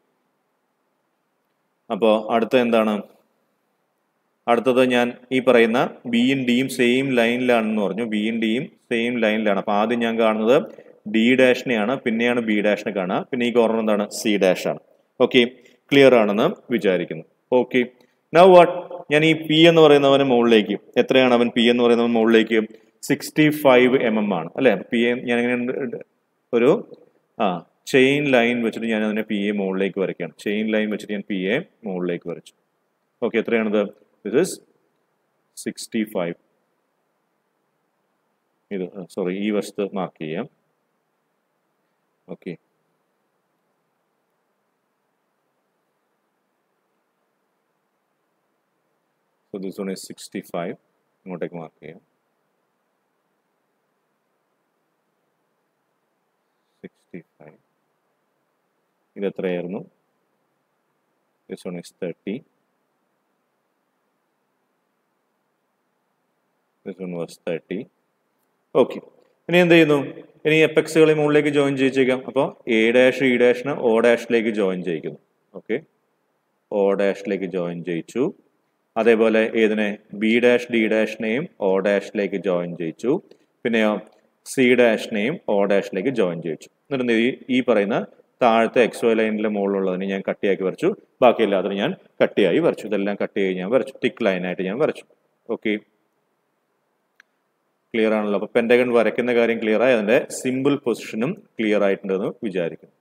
അപ്പോൾ അടുത്ത എന്താണ് അടുത്തത് ഞാൻ ഈ പറയുന്ന ബിയും ഡിയും സെയിം ലൈനിലാണെന്ന് പറഞ്ഞു ബിയും ഡിയും സെയിം ലൈനിലാണ് അപ്പോൾ ആദ്യം ഞാൻ കാണുന്നത് ഡി ഡാഷിനെയാണ് പിന്നെയാണ് ബി ഡാഷിനെ കാണുക പിന്നെ ഈ കോർണർ എന്താണ് സി ഡാഷ് ആണ് ഓക്കെ ക്ലിയർ ആണെന്ന് വിചാരിക്കുന്നു ഓക്കെ നൗ വാട്ട് ഞാൻ ഈ പി എന്ന് പറയുന്നവന് മുകളിലേക്ക് എത്രയാണ് അവൻ പി എന്ന് പറയുന്നവൻ മുകളിലേക്ക് സിക്സ്റ്റി ഫൈവ് എം എം ആണ് അല്ലേ പി എ ഞാൻ എങ്ങനെ ഒരു ആ ചെയിൻ ലൈൻ വെച്ചിട്ട് ഞാൻ അതിനെ പി എ മുകളിലേക്ക് വരയ്ക്കുകയാണ് ചെയിൻ ലൈൻ വെച്ചിട്ട് ഞാൻ പി എ മുകളിലേക്ക് വരച്ചു ഓക്കെ എത്രയാണിത് this is 65 ഇത് സോറി ഈ വശത്ത് മാർക്ക് ചെയ്യാം okay so this one is sixty five ഇങ്ങോട്ടേക്ക് മാർക്ക് ചെയ്യാം സിക്സ്റ്റി ഫൈവ് ഇത് എത്രയായിരുന്നു this one is thirty this one was 30 okay ഇനി എന്ത് ചെയ്യുന്നു ഇനി എപ്പക്സുകളെ മുകളിലേക്ക് ജോയിൻ ചെയ്യിച്ചേക്കാം അപ്പോൾ എ ഡാഷ് ഇ ഡാഷിന് ഒ ഡാഷിലേക്ക് ജോയിൻ ചെയ്യിക്കുന്നു ഓക്കെ ഒ ഡാഷിലേക്ക് ജോയിൻ ചെയ്യിച്ചു അതേപോലെ ഏതിനെ ബി ഡാഷ് ഡി ഡാഷിനെയും ഒ ഡാഷിലേക്ക് ജോയിൻ ചെയ്യിച്ചു പിന്നെയോ സി ഡാഷിനെയും ഒ ഡാഷിലേക്ക് ജോയിൻ ചെയ്യിച്ചു എന്നിട്ട് എന്ത് ചെയ്യും? ഈ പറയുന്ന താഴത്തെ എക്സ് വൈ ലൈനിന്റെ മുകളിലുള്ളതിനെ ഞാൻ കട്ടിയാക്കി വരച്ചു ബാക്കി എല്ലാത്തിനും ഞാൻ കട്ടിയായി വരച്ചു ഇതെല്ലാം കട്ട് ചെയ്ത് ഞാൻ വരച്ചു തിക്ക് ലൈനായിട്ട് ഞാൻ വരച്ചു ഓക്കെ ക്ലിയർ ആണല്ലോ അപ്പൊ പെൻഡഗൺ വരയ്ക്കുന്ന കാര്യം ക്ലിയർ ആയി അതിന്റെ സിമ്പിൾ പൊസിഷനും ക്ലിയർ ആയിട്ടുണ്ടെന്ന് വിചാരിക്കുന്നു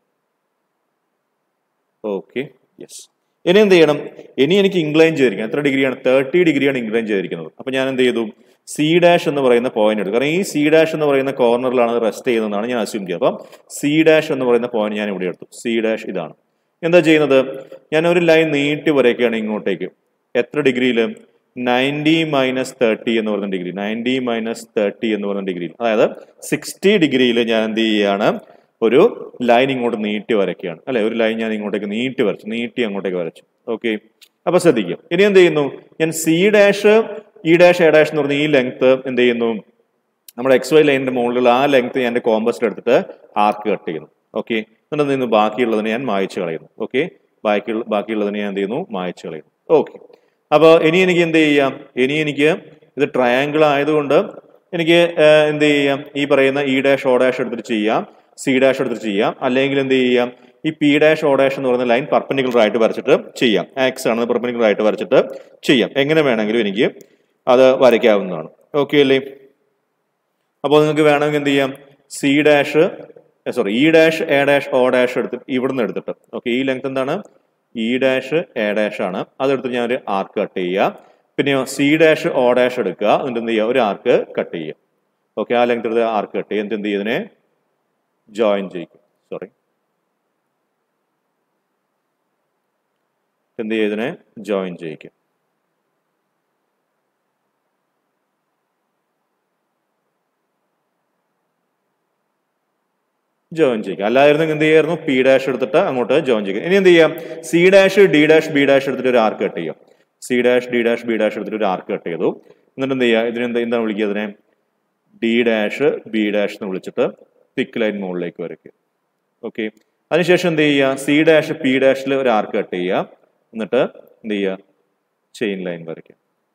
ഓക്കെ യെസ് ഇനി എന്ത് ചെയ്യണം ഇനി എനിക്ക് ഇൻക്ലൈൻ ചെയ്തിരിക്കണം എത്ര ഡിഗ്രിയാണ് തേർട്ടി ഡിഗ്രിയാണ് ഇൻക്ലൈൻ ചെയ്തിരിക്കുന്നത് അപ്പൊ ഞാൻ എന്ത് ചെയ്തു സി ഡാഷ് എന്ന് പറയുന്ന പോയിന്റ് എടുത്തു കാരണം ഈ സി ഡാഷ് എന്ന് പറയുന്ന കോർണറിലാണ് റെസ്റ്റ് ചെയ്യുന്നതാണ് ഞാൻ അസ്യൂം ചെയ്യുന്നത് അപ്പം സി ഡാഷ് എന്ന് പറയുന്ന പോയിന്റ് ഞാൻ ഇവിടെ എടുത്തു സി ഡാഷ് ഇതാണ് എന്താ ചെയ്യുന്നത് ഞാൻ ഒരു ലൈൻ നീട്ടി വരയ്ക്കുകയാണ് ഇങ്ങോട്ടേക്ക് എത്ര ഡിഗ്രിയിൽ നയൻറ്റി മൈനസ് തേർട്ടി എന്ന് പറയുന്ന ഡിഗ്രി നയൻറ്റി മൈനസ് തേർട്ടി എന്ന് പറയുന്ന ഡിഗ്രിയിൽ അതായത് സിക്സ്റ്റി ഡിഗ്രിയിൽ ഞാൻ എന്ത് ചെയ്യുകയാണ് ഒരു ലൈൻ ഇങ്ങോട്ട് നീട്ടി വരയ്ക്കുകയാണ് അല്ലെ ഒരു ലൈൻ ഞാൻ ഇങ്ങോട്ടേക്ക് നീട്ടി വരച്ചു നീട്ടി അങ്ങോട്ടേക്ക് വരച്ചു ഓക്കെ അപ്പൊ ശ്രദ്ധിക്കും ഇനി എന്ത് ചെയ്യുന്നു ഞാൻ C dash E dash A dash എന്ന് പറഞ്ഞ ഈ ലെങ്ത് എന്ത് ചെയ്യുന്നു നമ്മുടെ എക്സ് വൈ ലൈനിന്റെ മുകളിലുള്ള ആ ലെങ്ത് ഞാൻ എൻ്റെ കോമ്പസിൽ എടുത്തിട്ട് ആർക്ക് കട്ട് ചെയ്യുന്നു ഓക്കെ എന്നിട്ട് എന്ത് ചെയ്യുന്നു ബാക്കിയുള്ളതിനെ ഞാൻ മായച്ചു കളയുന്നു ഓക്കെ ബാക്കി ബാക്കിയുള്ളതിനെ ഞാൻ എന്ത് ചെയ്യുന്നു മായച്ചു കളയുന്നു ഓക്കെ അപ്പോൾ ഇനി എനിക്ക് എന്ത് ചെയ്യാം ഇനി എനിക്ക് ഇത് ട്രയാങ്കിൾ ആയതുകൊണ്ട് എനിക്ക് ഏഹ്, എന്ത് ചെയ്യാം ഈ പറയുന്ന ഇ ഡാഷ് ഓ ഡാഷ് എടുത്തിട്ട് ചെയ്യാം സി ഡാഷ് എടുത്തിട്ട് ചെയ്യാം അല്ലെങ്കിൽ എന്ത് ചെയ്യാം ഈ പി ഡാഷ് ഓ ഡാഷ് എന്ന് പറയുന്ന ലൈൻ പർപ്പൻഡിക്കുലർ ആയിട്ട് വരച്ചിട്ട് ചെയ്യാം ആക്സ് ആണ് പർപ്പൻഡിക്കുലർ ആയിട്ട് വരച്ചിട്ട് ചെയ്യാം എങ്ങനെ വേണമെങ്കിലും എനിക്ക് അത് വരയ്ക്കാവുന്നതാണ് ഓക്കെ അല്ലേ അപ്പോൾ നിങ്ങൾക്ക് വേണമെങ്കിൽ എന്ത് ചെയ്യാം C dash sorry E dash A dash O dash എടുത്തിട്ട് ഇവിടുന്ന് എടുത്തിട്ട് ഓക്കെ ഈ ലെങ്ത് എന്താണ് ഇ ഡാഷ് എ ഡാഷ് ആണ് അതെടുത്ത് ഞാൻ ഒരു ആർക്ക് കട്ട് ചെയ്യുക പിന്നെയോ സി ഡാഷ് ഒ ഡാഷ് എടുക്കുക എന്നിട്ട് എന്ത് ചെയ്യുക ഒരു ആർക്ക് കട്ട് ചെയ്യുക ഓക്കെ ആ ലെങ്ത് എടുത്ത് ആർക്ക് കട്ട് ചെയ്യുക എന്നിട്ട് എന്ത് ചെയ്യുന്നതിനെ ജോയിൻ ചെയ്യിക്കും സോറി എന്ത് ചെയ്തതിനെ ജോയിൻ ചെയ്യിക്കും ജോയിൻ ചെയ്യുക അല്ലായിരുന്നെങ്കിൽ എന്ത് ചെയ്യായിരുന്നു പി ഡാഷ് എടുത്തിട്ട് അങ്ങോട്ട് ജോയിൻ ചെയ്യുക ഇനി എന്ത് ചെയ്യാം C dash D dash B dash എടുത്തിട്ട് ഒരു ആർക്ക് കട്ട് ചെയ്യാം C dash D dash B dash എടുത്തിട്ട് ഒരു ആർക്ക് കട്ട് ചെയ്തു എന്നിട്ട് എന്ത് ചെയ്യുക ഇതിനെ എന്താ എന്താണ് വിളിക്കുക അതിനെ ഡി ഡാഷ് ബി ഡാഷ് എന്ന് വിളിച്ചിട്ട് തിക്ക് ലൈൻ മുകളിലേക്ക് വരയ്ക്കുക ഓക്കെ അതിനുശേഷം എന്ത് ചെയ്യുക സി ഡാഷ് പി ഡാഷിൽ ഒരു ആർക്ക് കട്ട് ചെയ്യുക എന്നിട്ട് എന്ത് ചെയ്യുക ചെയിൻ ലൈൻ വരയ്ക്കുക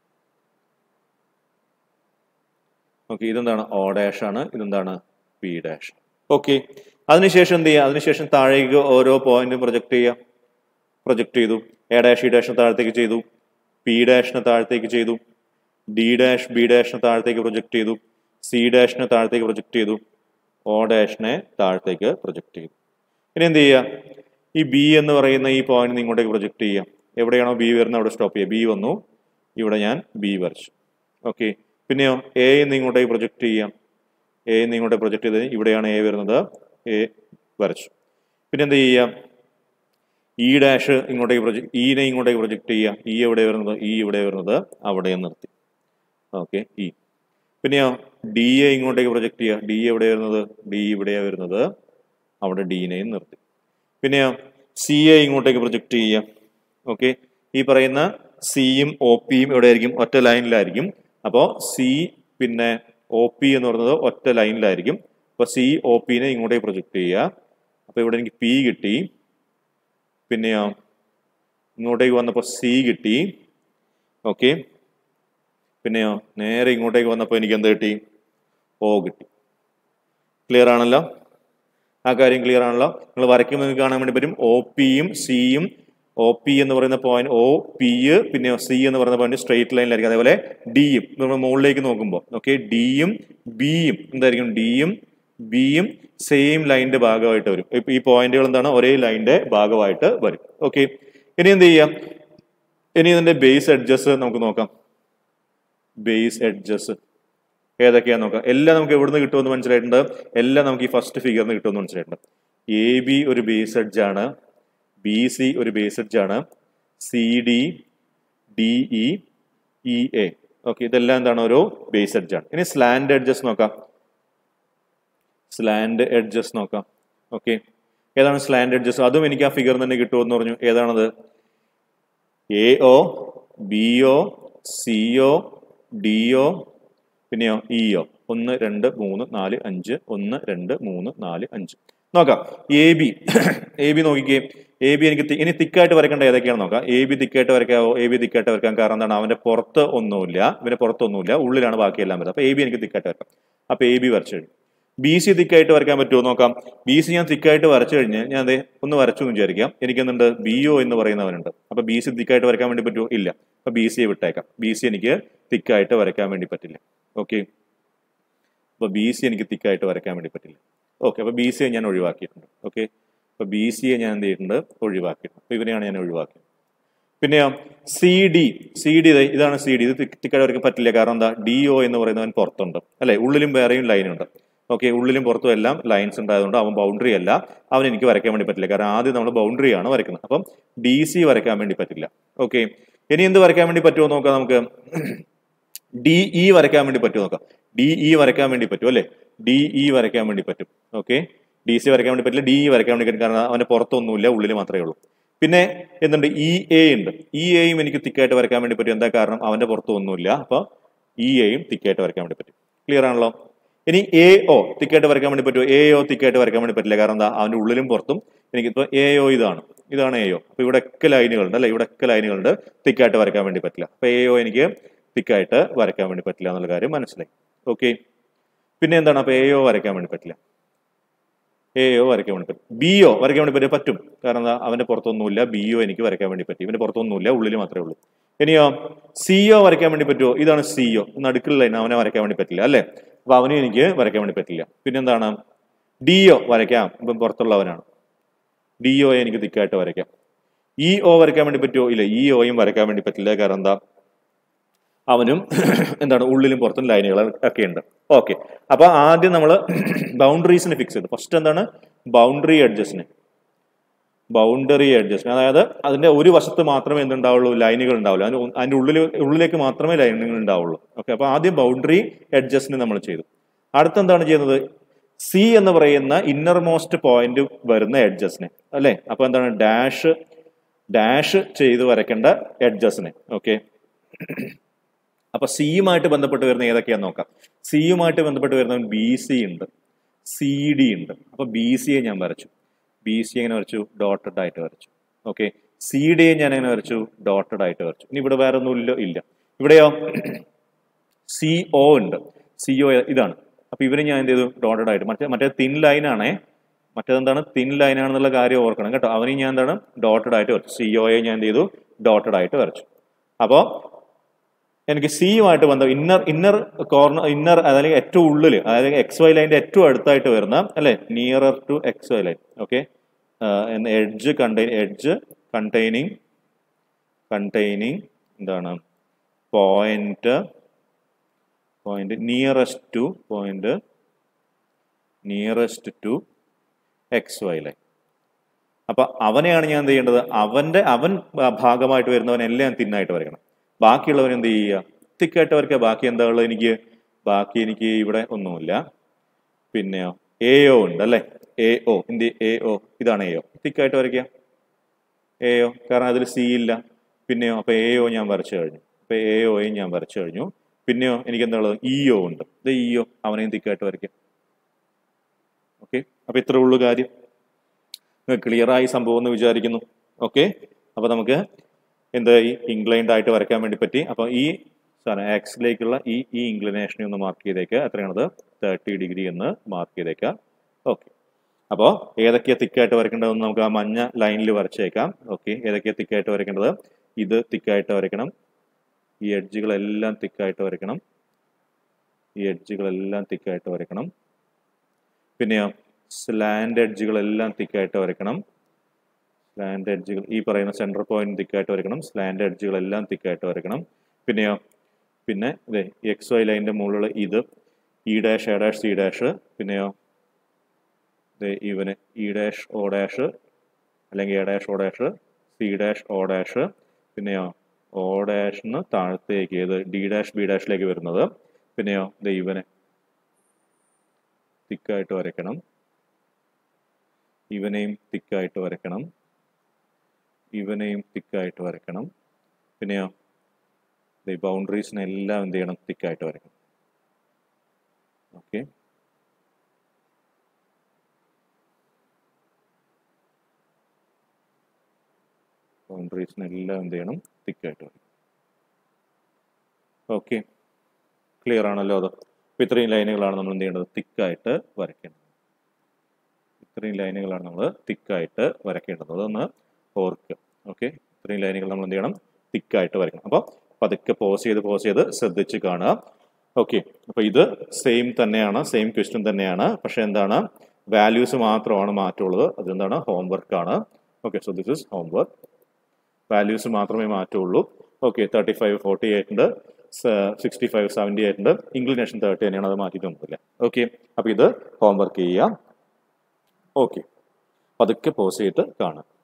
ഓക്കെ ഇതെന്താണ് ഓ ഡാഷ് ആണ് ഇതെന്താണ് പി ഡാഷ് ഓക്കെ അതിനുശേഷം എന്ത് ചെയ്യുക അതിനുശേഷം താഴേക്ക് ഓരോ പോയിന്റും പ്രൊജക്ട് ചെയ്യുക പ്രൊജക്ട് ചെയ്തു എ ഡാഷ് ഇ ഡാഷിന് താഴത്തേക്ക് ചെയ്തു പി ഡാഷിന് താഴത്തേക്ക് ചെയ്തു ഡി ഡാഷ് ബി ഡാഷിന് താഴത്തേക്ക് പ്രൊജക്ട് ചെയ്തു സി ഡാഷിന് താഴത്തേക്ക് പ്രൊജക്ട് ചെയ്തു ഒ ഡാഷിനെ താഴത്തേക്ക് പ്രൊജക്ട് ചെയ്തു ഇനി എന്ത് ചെയ്യുക ഈ ബി എന്ന് പറയുന്ന ഈ പോയിന്റ് ഇങ്ങോട്ടേക്ക് പ്രൊജക്ട് ചെയ്യാം എവിടെയാണോ ബി വരുന്നത് അവിടെ സ്റ്റോപ്പ് ചെയ്യുക ബി വന്നു ഇവിടെ ഞാൻ ബി വരച്ചു ഓക്കെ പിന്നെയോ എ എന്ന് ഇങ്ങോട്ടേക്ക് പ്രൊജക്ട് ചെയ്യാം എ എന്ന് ഇങ്ങോട്ടേക്ക് പ്രൊജക്ട് ചെയ്ത് ഇവിടെയാണ് എ വരുന്നത് എ വരച്ചു പിന്നെ എന്ത് ചെയ്യാം ഇ ഡാഷ് ഇങ്ങോട്ടേക്ക് പ്രൊജക്ട് ഇനെ ഇങ്ങോട്ടേക്ക് പ്രൊജക്ട് ചെയ്യുക ഇ എവിടെ വരുന്നത് ഇ ഇവിടെ വരുന്നത് അവിടെ നിർത്തി ഓക്കെ ഇ പിന്നെയോ ഡി എ ഇങ്ങോട്ടേക്ക് പ്രൊജക്ട് ചെയ്യുക ഡി എവിടെ വരുന്നത് ഡി ഇവിടെയാണ് വരുന്നത് അവിടെ ഡീനെയും നിർത്തി പിന്നെയോ സി എ ഇങ്ങോട്ടേക്ക് പ്രൊജക്ട് ചെയ്യുക ഓക്കെ ഈ പറയുന്ന സിയും ഒ പിയും എവിടെ ആയിരിക്കും ഒറ്റ ലൈനിലായിരിക്കും അപ്പോൾ സി പിന്നെ ഒ പി എന്ന് പറയുന്നത് ഒറ്റ ലൈനിലായിരിക്കും അപ്പോൾ സി ഒ പിനെ ഇങ്ങോട്ടേക്ക് പ്രൊജക്ട് ചെയ്യുക അപ്പോൾ ഇവിടെ എനിക്ക് പി കിട്ടി പിന്നെയോ ഇങ്ങോട്ടേക്ക് വന്നപ്പോൾ സി കിട്ടി ഓക്കെ പിന്നെയോ നേരെ ഇങ്ങോട്ടേക്ക് വന്നപ്പോൾ എനിക്ക് എന്ത് കിട്ടി ഓ കിട്ടി ക്ലിയർ ആണല്ലോ ആ കാര്യം ക്ലിയർ ആണല്ലോ നിങ്ങൾ വരയ്ക്കുമ്പോൾ നിങ്ങൾക്ക് കാണാൻ വേണ്ടി പറ്റും ഒ പിയും സിയും ഒ പി എന്ന് പറയുന്ന പോയിന്റ് ഒ പി പിന്നെ സി എന്ന് പറയുന്ന പോയിന്റ് സ്ട്രെയിറ്റ് ലൈനിലായിരിക്കും അതേപോലെ ഡിയും നമ്മൾ മുകളിലേക്ക് നോക്കുമ്പോൾ ഓക്കെ ഡിയും ബിയും എന്തായിരിക്കും ഡിയും ബിയും സെയിം ലൈനിന്റെ ഭാഗമായിട്ട് വരും ഇപ്പൊ ഈ പോയിന്റുകൾ എന്താണ് ഒരേ ലൈനിന്റെ ഭാഗമായിട്ട് വരും ഓക്കെ ഇനി എന്ത് ചെയ്യാം ഇനി ഇതിന്റെ ബേസ് എഡ്ജസ് നമുക്ക് നോക്കാം ബേസ് എഡ്ജസ് ഏതൊക്കെയാ നോക്കാം എല്ലാം നമുക്ക് എവിടുന്ന് കിട്ടുമെന്ന് മനസ്സിലായിട്ടുണ്ട് എല്ലാം നമുക്ക് ഈ ഫസ്റ്റ് ഫിഗറിന് കിട്ടുമെന്ന് മനസ്സിലായിട്ടുണ്ട് എ ബി ഒരു ബേസ് എഡ്ജ് ആണ് ബി സി ഒരു ബേസ് എഡ്ജ് ആണ് C D D E E A okay ഇതെല്ലാം എന്താണ് ഓരോ ബേസ് എഡ്ജ് ആണ് ഇനി സ്ലാൻഡ് എഡ്ജസ് നോക്കാം സ്ലാൻഡ് എഡ്ജസ് നോക്കാം ഓക്കെ ഏതാണ് സ്ലാൻഡ് എഡ്ജസ് അതും എനിക്ക് ആ ഫിഗർ തന്നെ കിട്ടുമെന്ന് പറഞ്ഞു ഏതാണത് A O B O C O D O പിന്നെയോ ഇ ഒ ഒന്ന് രണ്ട് മൂന്ന് നാല് അഞ്ച് ഒന്ന് രണ്ട് മൂന്ന് നാല് അഞ്ച് നോക്കാം എ ബി എ ബി നോക്കിക്കേ എ ബി എനിക്ക് തി- ഇനി തിക്കായിട്ട് വരക്കേണ്ട ഏതൊക്കെയാണ് നോക്കാം എ ബി തിക്കായിട്ട് വരയ്ക്കാവോ എ ബി തിക്കായിട്ട് വരയ്ക്കാൻ കാരണം എന്താണ് അവന്റെ പുറത്ത് ഒന്നുമില്ല ഇവന്റെ പുറത്തൊന്നുമില്ല ഉള്ളിലാണ് ബാക്കിയെല്ലാം വരുന്നത് അപ്പൊ എ ബി എനിക്ക് തിക്കായിട്ട് വരക്കാം അപ്പൊ എ ബി വരച്ചു കഴിഞ്ഞു ബി സി തിക്കായിട്ട് വരയ്ക്കാൻ പറ്റുമോ നോക്കാം ബി സി ഞാൻ തിക്കായിട്ട് വരച്ചു കഴിഞ്ഞ് ഞാൻ അതെ ഒന്ന് വരച്ചു എന്ന് വിചാരിക്കാം എനിക്ക് എന്തുണ്ട് ബി ഒ എന്ന് പറയുന്നവനുണ്ട് അപ്പൊ ബി സി തിക്കായിട്ട് വരയ്ക്കാൻ വേണ്ടി പറ്റുമോ ഇല്ല അപ്പൊ ബി സിയെ വിട്ടേക്കാം ബി സി എനിക്ക് തിക്കായിട്ട് വരയ്ക്കാൻ വേണ്ടി പറ്റില്ല ഓക്കെ അപ്പൊ ബി സി എനിക്ക് തിക്കായിട്ട് വരയ്ക്കാൻ വേണ്ടി പറ്റില്ല ഓക്കെ അപ്പൊ ബി സിയെ ഞാൻ ഒഴിവാക്കിയിട്ടുണ്ട് ഓക്കെ അപ്പൊ ബി സിയെ ഞാൻ എന്ത് ചെയ്തിട്ടുണ്ട് ഒഴിവാക്കിയിട്ടുണ്ട് അപ്പൊ ഇവനെയാണ് ഞാൻ ഒഴിവാക്കിയത് പിന്നെയോ സി ഡി സി ഡി ഇതാണ് സി ഡി ഇത് തിക്കായിട്ട് വരയ്ക്കാൻ പറ്റില്ല കാരണം എന്താ ഡി ഒ എന്ന് പറയുന്നവൻ പുറത്തുണ്ട് അല്ലെ ഉള്ളിലും വേറെയും ലൈൻ ഉണ്ട് ഓക്കെ ഉള്ളിലും പുറത്തും എല്ലാം ലൈൻസ് ഉണ്ടായതുകൊണ്ട് അവൻ ബൗണ്ടറി അല്ല അവൻ എനിക്ക് വരയ്ക്കാൻ വേണ്ടി പറ്റില്ല കാരണം ആദ്യം നമ്മൾ ബൗണ്ടറി ആണ് വരയ്ക്കുന്നത് അപ്പം ഡി സി വരയ്ക്കാൻ വേണ്ടി പറ്റില്ല ഓക്കെ ഇനി എന്ത് വരയ്ക്കാൻ വേണ്ടി പറ്റുമോ നോക്കാം നമുക്ക് ഡി ഇ വരയ്ക്കാൻ വേണ്ടി പറ്റുമോ നോക്കാം ഡി ഇ വരയ്ക്കാൻ വേണ്ടി പറ്റും അല്ലേ ഡി ഇ വരയ്ക്കാൻ വേണ്ടി പറ്റും ഓക്കെ ഡി സി വരയ്ക്കാൻ വേണ്ടി പറ്റില്ല ഡി ഇ വരയ്ക്കാൻ വേണ്ടി പറ്റും കാരണം അവന്റെ പുറത്തൊന്നുമില്ല ഉള്ളിൽ മാത്രമേ ഉള്ളൂ പിന്നെ എന്തുണ്ട് ഇ എ ഉണ്ട് ഇ എയും എനിക്ക് തിക്കായിട്ട് വരയ്ക്കാൻ വേണ്ടി പറ്റും എന്താ കാരണം അവന്റെ പുറത്തൊന്നുമില്ല അപ്പൊ ഇ എയും തിക്കായിട്ട് വരയ്ക്കാൻ വേണ്ടി പറ്റും ക്ലിയർ ആണല്ലോ ഇനി എ ഒ തിക്കായിട്ട് വരയ്ക്കാൻ വേണ്ടി പറ്റുമോ എ ഒ തിക്കായിട്ട് വരയ്ക്കാൻ വേണ്ടി പറ്റില്ല കാരണം എന്താ അവന്റെ ഉള്ളിലും പുറത്തും എനിക്കിപ്പോ എ ഒ ഇതാണ് ഇതാണ് എ ഒ അപ്പൊ ഇവിടെ ഒക്കെ ലൈനുകളുണ്ട് അല്ലെ ഇവിടെ ഒക്കെ ലൈനുകളുണ്ട് തിക്കായിട്ട് വരയ്ക്കാൻ വേണ്ടി പറ്റില്ല അപ്പൊ എ ഒ എനിക്ക് തിക്കായിട്ട് വരയ്ക്കാൻ വേണ്ടി പറ്റില്ല എന്നുള്ള കാര്യം മനസ്സിലായി ഓക്കെ പിന്നെ എന്താണ് അപ്പൊ എ ഒ വരയ്ക്കാൻ വേണ്ടി പറ്റില്ല എ ഒ വരയ്ക്കാൻ വേണ്ടി പറ്റും ബി ഒ വരയ്ക്കാൻ വേണ്ടി പറ്റും പറ്റും കാരണം എന്താ അവന്റെ പുറത്തൊന്നുമില്ല ബി ഒ എനിക്ക് വരയ്ക്കാൻ വേണ്ടി പറ്റും ഇവന്റെ പുറത്തൊന്നുമില്ല ഉള്ളിൽ മാത്രമേ ഉള്ളൂ ഇനിയോ സി ഒ വരയ്ക്കാൻ വേണ്ടി പറ്റുമോ ഇതാണ് സി ഒ നടുക്കുള്ള ലൈൻ അവനെ വരയ്ക്കാൻ വേണ്ടി പറ്റില്ല അല്ലേ അപ്പൊ അവനും എനിക്ക് വരയ്ക്കാൻ വേണ്ടി പറ്റില്ല പിന്നെന്താണ് ഡി ഒ വരയ്ക്കാം ഇപ്പം പുറത്തുള്ളവനാണ് ഡി ഒ എനിക്ക് തിക്കായിട്ട് വരയ്ക്കാം ഇ ഒ വരയ്ക്കാൻ വേണ്ടി പറ്റുമോ ഇല്ല ഇ ഒയും വരയ്ക്കാൻ വേണ്ടി പറ്റില്ല കാരണം എന്താ അവനും എന്താണ് ഉള്ളിലും പുറത്തും ലൈനുകൾ ഒക്കെ ഉണ്ട് ഓക്കെ അപ്പൊ ആദ്യം നമ്മൾ ബൗണ്ടറീസിന് ഫിക്സ് ചെയ്തു ഫസ്റ്റ് എന്താണ് ബൗണ്ടറി അഡ്ജസ്റ്റിന് ബൗണ്ടറി അഡ്ജസ്റ്റ്മെന്റ് അതായത് അതിന്റെ ഒരു വശത്ത് മാത്രമേ എന്തുണ്ടാവുള്ളൂ ലൈനുകൾ ഉണ്ടാവുള്ളൂ അതിന് ഉ- അതിന്റെ ഉള്ളിൽ ഉള്ളിലേക്ക് മാത്രമേ ലൈനുകൾ ഉണ്ടാവുള്ളൂ ഓക്കെ അപ്പൊ ആദ്യം ബൗണ്ടറി അഡ്ജസ്റ്റിന് നമ്മൾ ചെയ്തു അടുത്ത എന്താണ് ചെയ്യുന്നത് സി എന്ന് പറയുന്ന ഇന്നർ മോസ്റ്റ് പോയിന്റ് വരുന്ന എഡ്ജസ്റ്റിനെ അല്ലെ അപ്പൊ എന്താണ് ഡാഷ് ഡാഷ് ചെയ്ത് വരയ്ക്കേണ്ട എഡ്ജസ്റ്റിനെ ഓക്കെ അപ്പൊ സിയുമായിട്ട് ബന്ധപ്പെട്ട് വരുന്ന ഏതൊക്കെയാന്ന് നോക്കാം സിയുമായിട്ട് ബന്ധപ്പെട്ട് വരുന്ന ബി സി ഉണ്ട് സി ഡി ഉണ്ട് അപ്പൊ ബി സിയെ ഞാൻ വരച്ചു ബി സി എങ്ങനെ വരച്ചു ഡോട്ടഡ് ആയിട്ട് വരച്ചു ഓക്കെ സി ഡിയെ ഞാൻ എങ്ങനെ വരച്ചു ഡോട്ടഡ് ആയിട്ട് വരച്ചു ഇനി ഇവിടെ വേറെ ഒന്നും ഇല്ല ഇല്ല ഇവിടെയോ സി ഒ ഉണ്ട് സി ഒ ഇതാണ് അപ്പൊ ഇവരെ ഞാൻ എന്ത് ചെയ്തു ഡോട്ടഡ് ആയിട്ട് മറ്റേ മറ്റേ തിൻ ലൈൻ ആണേ മറ്റേതെന്താണ് തിൻ ലൈൻ ആണെന്നുള്ള കാര്യം ഓർക്കണം കേട്ടോ അവനെ ഞാൻ എന്താണ് ഡോട്ടഡ് ആയിട്ട് വരച്ചു സി ഒയെ ഞാൻ എന്ത് ചെയ്തു ഡോട്ടഡ് ആയിട്ട് വരച്ചു അപ്പോൾ എനിക്ക് സിയുമായിട്ട് ബന്ധം ഇന്നർ ഇന്നർ കോർണർ ഇന്നർ അതായത് ഏറ്റവും ഉള്ളിൽ അതായത് എക്സ് വൈ ലൈൻ്റെ ഏറ്റവും അടുത്തായിട്ട് വരുന്ന അല്ലെ nearer to X Y line okay edge contain edge containing containing എന്താണ് point point nearest to point nearest to X Y line അപ്പൊ അവനെയാണ് ഞാൻ എന്ത് ചെയ്യേണ്ടത് അവന്റെ അവൻ ഭാഗമായിട്ട് വരുന്നവനെല്ലാം തിന്നായിട്ട് വരയ്ക്കണം ബാക്കിയുള്ളവൻ എന്ത് ചെയ്യുക തിക്കായിട്ട് വരയ്ക്കുക ബാക്കി എന്താ ഉള്ളത് എനിക്ക് ബാക്കി എനിക്ക് ഇവിടെ ഒന്നുമില്ല പിന്നെയോ എ ഒ ഉണ്ട് അല്ലേ എ ഒ എന്ത് എ ഒ ഇതാണ് എ ഒ തിക്കായിട്ട് വരയ്ക്കുക എ ഒ കാരണം അതിൽ സി ഇല്ല പിന്നെയോ അപ്പൊ എ ഒ ഞാൻ വരച്ചു കഴിഞ്ഞു അപ്പൊ എ ഒയും ഞാൻ വരച്ചു കഴിഞ്ഞു പിന്നെയോ എനിക്ക് എന്താ ഉള്ളത് ഇ ഒ ഉണ്ട് ഇത് ഇ ഒ അവനെയും തിക്കായിട്ട് വരയ്ക്കുക ഓക്കെ അപ്പൊ ഇത്രേ ഉള്ളൂ കാര്യം ക്ലിയർ ആയി സംഭവം എന്ന് വിചാരിക്കുന്നു ഓക്കെ അപ്പൊ നമുക്ക് എന്തായി ഇൻക്ലൈൻഡ് ആയിട്ട് വരയ്ക്കാൻ വേണ്ടി പറ്റി അപ്പൊ ഈ സാധനം എക്സിലേക്കുള്ള ഈ ഈ ഇൻക്ലിനേഷനെ ഒന്ന് മാർക്ക് ചെയ്തേക്കുക എത്രയാണത് തേർട്ടി ഡിഗ്രി എന്ന് മാർക്ക് ചെയ്തേക്കുക ഓക്കെ അപ്പോൾ ഏതൊക്കെയാ തിക്കായിട്ട് വരയ്ക്കേണ്ടതെന്ന് നമുക്ക് ആ മഞ്ഞ ലൈനിൽ വരച്ചേക്കാം ഓക്കെ ഏതൊക്കെയാ തിക്കായിട്ട് വരയ്ക്കേണ്ടത് ഇത് തിക്കായിട്ട് വരയ്ക്കണം ഈ എഡ്ജുകളെല്ലാം തിക്കായിട്ട് വരയ്ക്കണം ഈ എഡ്ജുകളെല്ലാം തിക്കായിട്ട് വരയ്ക്കണം പിന്നെയോ സ്ലാൻഡ് എഡ്ജുകളെല്ലാം തിക്കായിട്ട് വരയ്ക്കണം സ്ലാൻഡ് എഡ്ജുകൾ ഈ പറയുന്ന സെൻറ്റർ പോയിന്റ് തിക്കായിട്ട് വരയ്ക്കണം സ്ലാൻഡ് എഡ്ജുകളെല്ലാം തിക്കായിട്ട് വരയ്ക്കണം പിന്നെയോ പിന്നെ ഇതേ എക്സ് വൈ ലൈനിൻ്റെ മുകളിൽ ഇത് E dash A dash C dash പിന്നെയോ ഇത് ഇവന് ഇ ഡാഷ് ഒ ഡാഷ് അല്ലെങ്കിൽ A dash O dash C dash O dash പിന്നെയോ ഒ ഡാഷിന് താഴത്തേക്ക് ഇത് ഡി ഡാഷ് ബി ഡാഷിലേക്ക് വരുന്നത് പിന്നെയോ ഇത് ഇവനെ തിക്കായിട്ട് വരയ്ക്കണം ഇവനെയും തിക്കായിട്ട് വരയ്ക്കണം ഇവനെയും തിക്കായിട്ട് വരയ്ക്കണം പിന്നെയോ ഈ ബൗണ്ടറീസിനെല്ലാം എന്ത് ചെയ്യണം തിക്കായിട്ട് വരയ്ക്കണം ഓക്കെ ബൗണ്ടറീസിനെല്ലാം എന്ത് ചെയ്യണം തിക്കായിട്ട് വരയ്ക്കണം ഓക്കെ ക്ലിയർ ആണല്ലോ അത് അപ്പോൾ ഇത്രയും ലൈനുകളാണ് നമ്മൾ എന്ത് ചെയ്യേണ്ടത് തിക്കായിട്ട് വരയ്ക്കേണ്ടത് ഇത്രയും ലൈനുകളാണ് നമ്മൾ തിക്കായിട്ട് വരയ്ക്കേണ്ടത് അതൊന്ന് ഓർക്കുക ഓക്കെ ഇത്രയും ലൈനുകൾ നമ്മൾ എന്ത് ചെയ്യണം തിക്കായിട്ട് വരയ്ക്കണം അപ്പോൾ പതുക്കെ പോസ് ചെയ്ത് പോസ് ചെയ്ത് ശ്രദ്ധിച്ച് കാണുക ഓക്കെ അപ്പോൾ ഇത് സെയിം തന്നെയാണ് സെയിം ക്വസ്റ്റ്യൻ തന്നെയാണ് പക്ഷെ എന്താണ് വാല്യൂസ് മാത്രമാണ് മാറ്റമുള്ളത് അതെന്താണ് ഹോംവർക്ക് ആണ് okay so this is homework values മാത്രമേ മാറ്റമുള്ളൂ okay thirty five forty eight ഉണ്ട് സിക്സ്റ്റി ഫൈവ് സെവൻറ്റി എയ്റ്റ് ഉണ്ട് ഇംഗ്ലീഷ് തേർട്ടി തന്നെയാണ് അത് മാറ്റിയിട്ടൊന്നുമില്ല ഓക്കെ അപ്പോൾ ഇത് ഹോംവർക്ക് ചെയ്യാം ഓക്കെ പതുക്കെ പോസ് ചെയ്തിട്ട് കാണാം